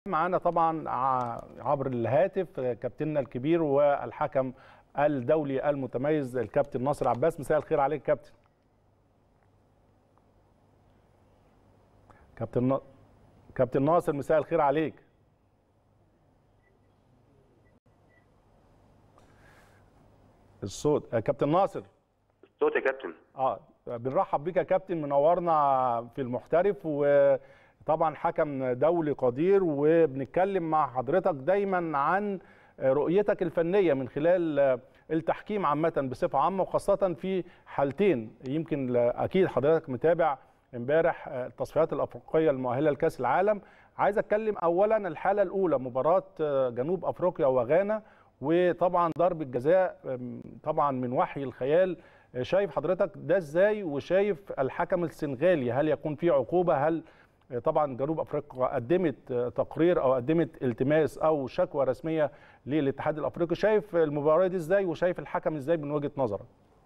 معانا طبعا عبر الهاتف كابتننا الكبير والحكم الدولي المتميز الكابتن ناصر عباس مساء الخير عليك كابتن كابتن نا... كابتن ناصر مساء الخير عليك الصوت كابتن ناصر الصوت يا كابتن اه بنرحب بيك يا كابتن منورنا في المحترف وطبعا حكم دولي قدير وبنتكلم مع حضرتك دايما عن رؤيتك الفنيه من خلال التحكيم عامه بصفه عامه وخاصه في حالتين يمكن اكيد حضرتك متابع امبارح التصفيات الافريقيه المؤهله لكاس العالم عايز اتكلم اولا الحاله الاولى مباراه جنوب افريقيا وغانا وطبعا ضربه جزاء طبعا من وحي الخيال شايف حضرتك ده ازاي وشايف الحكم السنغالي هل يكون في عقوبه هل طبعا جنوب افريقيا قدمت تقرير او قدمت التماس او شكوى رسميه للاتحاد الافريقي شايف المباراه دي ازاي وشايف الحكم ازاي من وجهه نظرك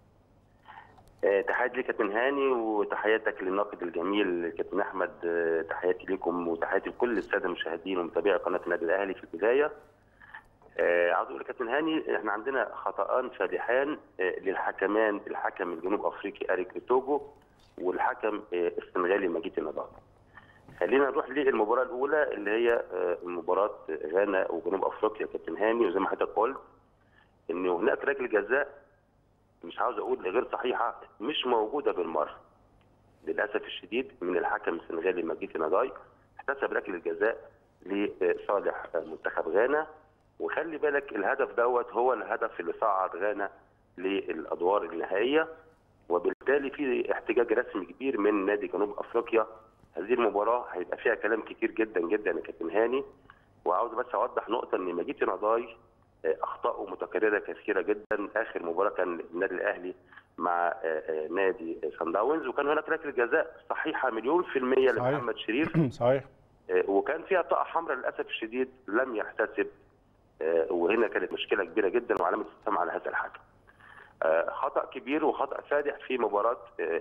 تحياتي لك كابتن هاني وتحياتك للناقد الجميل كابتن احمد تحياتي لكم وتحياتي لكل الساده المشاهدين ومتابعي قناه النادي الاهلي في البدايه عاوز اقول كابتن هاني احنا عندنا خطأان فادحان للحكمان الحكم الجنوب افريقي اريك توجو والحكم السنغالي مجيد النضال خلينا نروح للمباراه الاولى اللي هي مباراه غانا وجنوب افريقيا كابتن هاني وزي ما حضرتك قلت ان هناك ركله جزاء مش عاوز اقول غير صحيحه مش موجوده بالمره للاسف الشديد من الحكم السنغالي مجيد نضاي احتسب ركله جزاء لصالح منتخب غانا وخلي بالك الهدف دوت هو الهدف اللي صعد غانا للادوار النهائيه وبالتالي في احتجاج رسمي كبير من نادي جنوب افريقيا هذه المباراه هيبقى فيها كلام كتير جدا جدا يا كابتن هاني وعاوز بس اوضح نقطه ان مجيد نضاي اخطائه متكرره كثيره جدا اخر مباراه كان النادي الاهلي مع نادي سان داونز وكان هناك ركله جزاء صحيحه مليون في الميه صحيح. لمحمد شريف صحيح وكان فيها طاقه حمراء للاسف الشديد لم يحتسب وهنا كانت مشكله كبيره جدا وعلامه استفهام على هذا الحكم. خطا كبير وخطا فادح في مباراه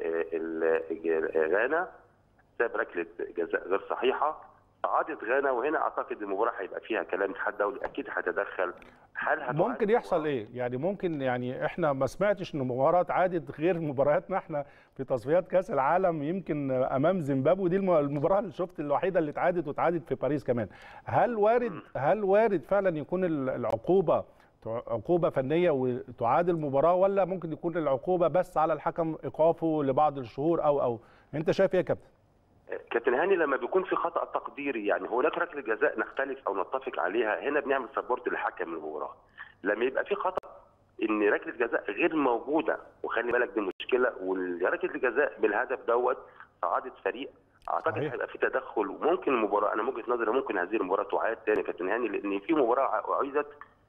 غانا ساب ركله جزاء غير صحيحه صعدت غانا وهنا اعتقد المباراه هيبقى فيها كلام اتحاد دولي اكيد هيتدخل هل ممكن يحصل ايه؟ يعني ممكن يعني احنا ما سمعتش ان مباراه عادت غير مبارياتنا احنا في تصفيات كاس العالم يمكن امام زيمبابوي دي المباراه اللي شفت الوحيده اللي اتعادت واتعادت في باريس كمان. هل وارد هل وارد فعلا يكون العقوبه عقوبه فنيه وتعادل المباراه ولا ممكن يكون العقوبه بس على الحكم ايقافه لبعض الشهور او او انت شايف ايه يا كابتن؟ كابتن هاني لما بيكون في خطا تقديري يعني هناك ركله جزاء نختلف او نتفق عليها هنا بنعمل سبورت للحكم المباراه لما يبقى في خطا ان ركله جزاء غير موجوده وخلي بالك دي مشكله وركله الجزاء بالهدف دوت صعدت فريق اعتقد هيبقى في تدخل وممكن المباراه انا من وجهه نظري ممكن هذه المباراه تعاد تاني كابتن هاني لان في مباراه اعيدت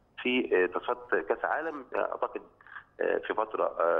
في تصفيات كاس عالم اعتقد في فتره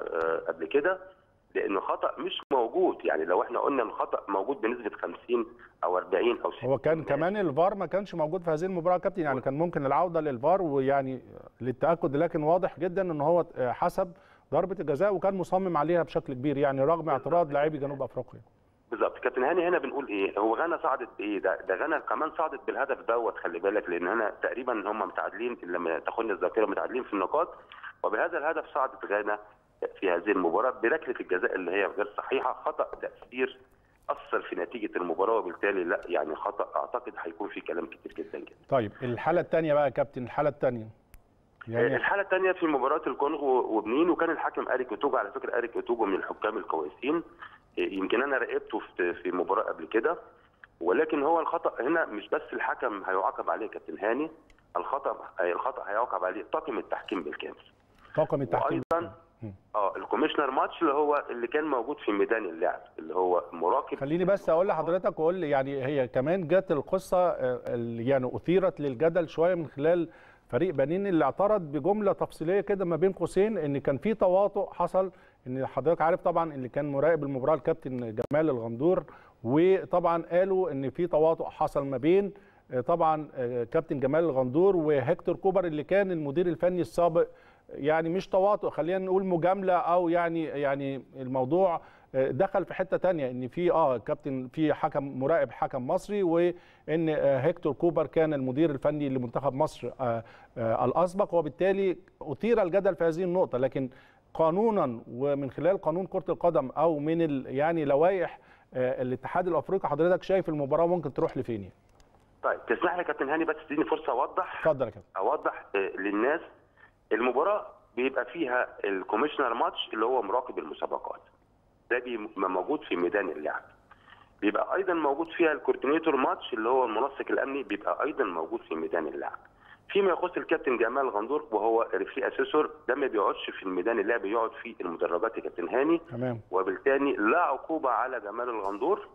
قبل كده لانه خطا مش موجود يعني لو احنا قلنا الخطا موجود بنسبه 50 او 40 او 60 هو كان كمان الفار ما كانش موجود في هذه المباراه كابتن يعني كان ممكن العوده للفار ويعني للتاكد لكن واضح جدا ان هو حسب ضربه الجزاء وكان مصمم عليها بشكل كبير يعني رغم اعتراض لاعبي جنوب افريقيا بالظبط كابتن هاني هنا بنقول ايه هو غانا صعدت بايه ده ده غانا كمان صعدت بالهدف دوت خلي بالك لان هنا تقريبا هم متعادلين لما تاخدني الذاكره متعادلين في النقاط وبهذا الهدف صعدت غانا في هذه المباراه بركله الجزاء اللي هي غير صحيحه خطا تاثير اثر في نتيجه المباراه وبالتالي لا يعني خطا اعتقد هيكون في كلام كتير جدا جدا. طيب الحاله الثانيه بقى يا كابتن الحاله الثانيه يعني الحاله الثانيه في مباراه الكونغو وبنين وكان الحكم اريك اوتوجو على فكره اريك اوتوجو من الحكام الكويسين يمكن انا راقبته في مباراه قبل كده ولكن هو الخطا هنا مش بس الحكم هيعاقب عليه كابتن هاني الخطا الخطا هيعاقب عليه طاقم التحكيم بالكامل. طاقم التحكيم وايضا اه الكوميشنر ماتش اللي هو اللي كان موجود في ميدان اللعب اللي هو مراقب خليني بس اقول لحضرتك واقول يعني هي كمان جت القصه يعني اثيرت للجدل شويه من خلال فريق بنين اللي اعترض بجمله تفصيليه كده ما بين قوسين ان كان في تواطؤ حصل ان حضرتك عارف طبعا اللي كان مراقب المباراه الكابتن جمال الغندور وطبعا قالوا ان في تواطؤ حصل ما بين طبعا كابتن جمال الغندور وهيكتور كوبر اللي كان المدير الفني السابق يعني مش تواطؤ خلينا نقول مجامله او يعني يعني الموضوع دخل في حته تانية ان في اه كابتن في حكم مراقب حكم مصري وان هيكتور كوبر كان المدير الفني لمنتخب مصر الاسبق وبالتالي اثير الجدل في هذه النقطه لكن قانونا ومن خلال قانون كره القدم او من يعني لوائح الاتحاد الافريقي حضرتك شايف المباراه ممكن تروح لفين يعني؟ طيب تسمح لي يا كابتن هاني بس تديني فرصه اوضح اتفضل يا كابتن اوضح للناس المباراه بيبقى فيها الكوميشنر ماتش اللي هو مراقب المسابقات ده بيبقى موجود في ميدان اللعب بيبقى ايضا موجود فيها الكوردينيتور ماتش اللي هو المنسق الامني بيبقى ايضا موجود في ميدان اللعب فيما يخص الكابتن جمال غندور وهو ريفري اسيسور ده ما بيقعدش في الميدان اللعب يقعد في المدرجات يا كابتن هاني تمام وبالتالي لا عقوبه على جمال الغندور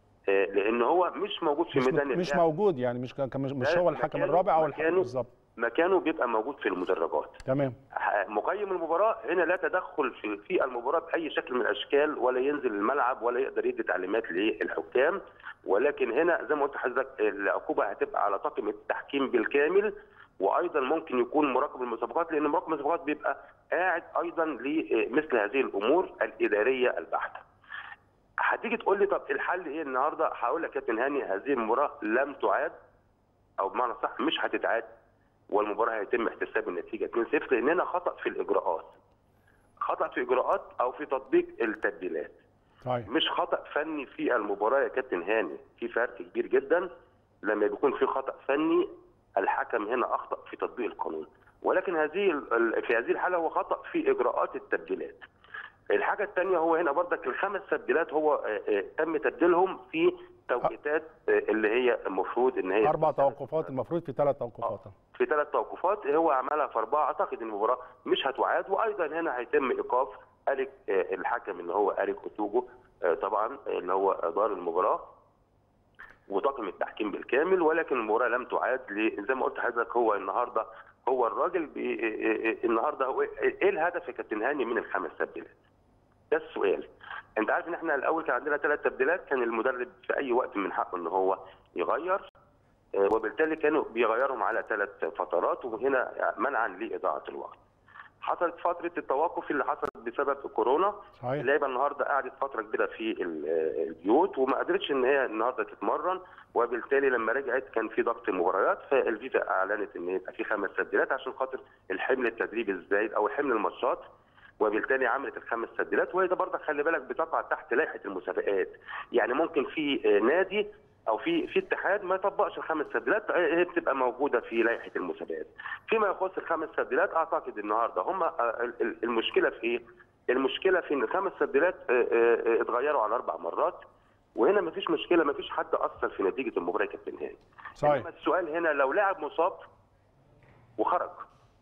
لان هو مش موجود في مش ميدان اللعب مش موجود يعني مش مش هو الحكم الرابع او الحكم بالظبط مكانه بيبقى موجود في المدرجات تمام مقيم المباراه هنا لا تدخل في في المباراه باي شكل من الاشكال ولا ينزل الملعب ولا يقدر يدي تعليمات للحكام ولكن هنا زي ما قلت لحضرتك العقوبه هتبقى على طاقم التحكيم بالكامل وايضا ممكن يكون مراقب المسابقات لان مراقب المسابقات بيبقى قاعد ايضا لمثل هذه الامور الاداريه البحته. هتيجي تقول لي طب الحل ايه النهارده؟ هقول لك يا كابتن هاني هذه المباراه لم تعاد او بمعنى صح مش هتتعاد والمباراه هيتم احتساب النتيجه 2-0 لان هنا خطا في الاجراءات. خطا في اجراءات او في تطبيق التبديلات. طيب مش خطا فني في المباراه يا كابتن هاني، في فرق كبير جدا لما بيكون في خطا فني الحكم هنا اخطا في تطبيق القانون ولكن هذه في هذه الحاله هو خطا في اجراءات التبديلات الحاجه الثانيه هو هنا برضك الخمس تبديلات هو تم تبديلهم في توقيتات اللي هي المفروض ان هي اربع توقفات المفروض في ثلاث توقفات في ثلاث توقفات هو عملها في اربعه اعتقد ان المباراه مش هتعاد وايضا هنا هيتم ايقاف اليك الحكم اللي هو اليك اوتوجو طبعا اللي هو ادار المباراه وطاقم التحكيم بالكامل ولكن المباراه لم تعاد زي ما قلت لحضرتك هو النهارده هو الراجل بي النهارده هو ايه الهدف يا كابتن هاني من الخمس تبديلات؟ ده السؤال. انت عارف ان احنا الاول كان عندنا ثلاث تبديلات كان المدرب في اي وقت من حقه ان هو يغير وبالتالي كانوا بيغيرهم على ثلاث فترات وهنا منعا لاضاعه الوقت. حصلت فتره التوقف اللي حصلت بسبب كورونا صحيح اللعيبه النهارده قعدت فتره كبيره في البيوت وما قدرتش ان هي النهارده تتمرن وبالتالي لما رجعت كان في ضغط مباريات فالفيفا اعلنت ان يبقى في خمس تبديلات عشان خاطر الحمل التدريبي الزايد او حمل الماتشات وبالتالي عملت الخمس تبديلات وهي ده برضك خلي بالك بتقع تحت لائحه المسابقات يعني ممكن في نادي او في في اتحاد ما يطبقش الخمس تبديلات هي بتبقى موجوده في لائحه المسابقات. فيما يخص الخمس تبديلات اعتقد النهارده هم المشكله في ايه؟ المشكله في ان الخمس تبديلات اتغيروا على اربع مرات وهنا ما فيش مشكله ما فيش حد اثر في نتيجه المباراه يا كابتن هاني. صحيح انما السؤال هنا لو لاعب مصاب وخرج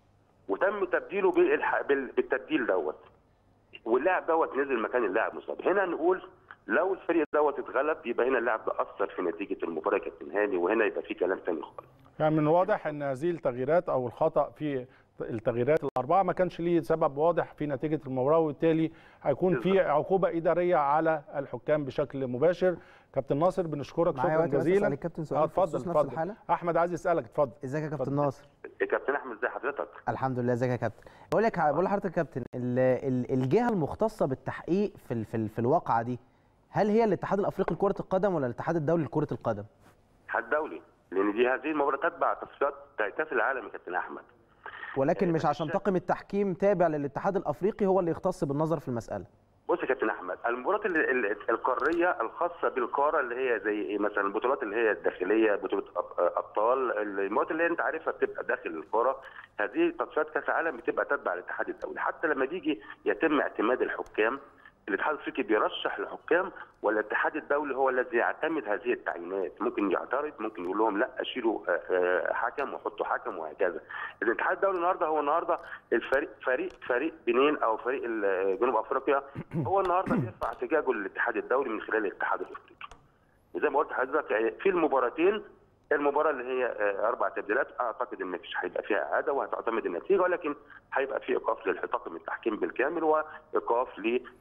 وتم تبديله بالتبديل دوت واللاعب دوت نزل مكان اللاعب مصاب هنا نقول لو الفريق دوت اتغلب يبقى هنا اللاعب ده اثر في نتيجه المباراه يا كابتن هاني وهنا يبقى في كلام ثاني خالص. يعني من الواضح ان هذه التغييرات او الخطا في التغييرات الاربعه ما كانش ليه سبب واضح في نتيجه المباراه وبالتالي هيكون في عقوبه اداريه على الحكام بشكل مباشر. كابتن ناصر بنشكرك شكرا جزيلا. الكابتن سؤال اتفضل اتفضل الحالة؟ احمد عايز يسالك اتفضل ازيك يا كابتن ناصر؟ يا كابتن احمد ازي حضرتك؟ الحمد لله ازيك يا كابتن بقول لك بقول لحضرتك يا كابتن الجهه المختصه بالتحقيق في في, في الواقعه دي هل هي الاتحاد الافريقي لكره القدم ولا الاتحاد الدولي لكره القدم؟ الاتحاد الدولي لان دي هذه المباراه تتبع تصفيات كاس العالم يا كابتن احمد ولكن مش عشان طاقم التحكيم تابع للاتحاد الافريقي هو اللي يختص بالنظر في المساله بص يا كابتن احمد المباريات القاريه الخاصه بالقاره اللي هي زي ايه مثلا البطولات اللي هي الداخليه بطوله ابطال المباريات اللي انت عارفها بتبقى داخل القاره هذه تصفيات كاس العالم بتبقى تتبع الاتحاد الدولي حتى لما بيجي يتم اعتماد الحكام الاتحاد الافريقي بيرشح الحكام والاتحاد الدولي هو الذي يعتمد هذه التعيينات ممكن يعترض ممكن يقول لهم لا اشيلوا حكم وحطوا حكم وهكذا الاتحاد الدولي النهارده هو النهارده الفريق فريق فريق بنين او فريق جنوب افريقيا هو النهارده بيرفع احتجاجه للاتحاد الدولي من خلال الاتحاد الافريقي وزي ما قلت لحضرتك في المباراتين المباراه اللي هي اربع تبديلات اعتقد ان مفيش هيبقى فيها اعاده وهتعتمد النتيجه ولكن هيبقى في ايقاف للطاقم التحكيم بالكامل وايقاف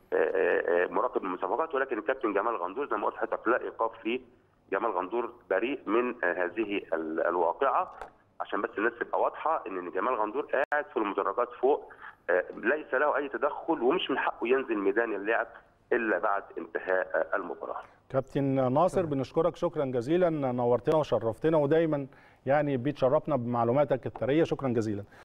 لمراقب المسابقات ولكن الكابتن جمال غندور زي ما قلت لحضرتك لا ايقاف لجمال غندور بريء من هذه الواقعه عشان بس الناس تبقى واضحه ان جمال غندور قاعد في المدرجات فوق ليس له اي تدخل ومش من حقه ينزل ميدان اللعب الا بعد انتهاء المباراه. كابتن ناصر بنشكرك شكرا جزيلا نورتنا وشرفتنا ودايما يعني بتشرفنا بمعلوماتك الثريه شكرا جزيلا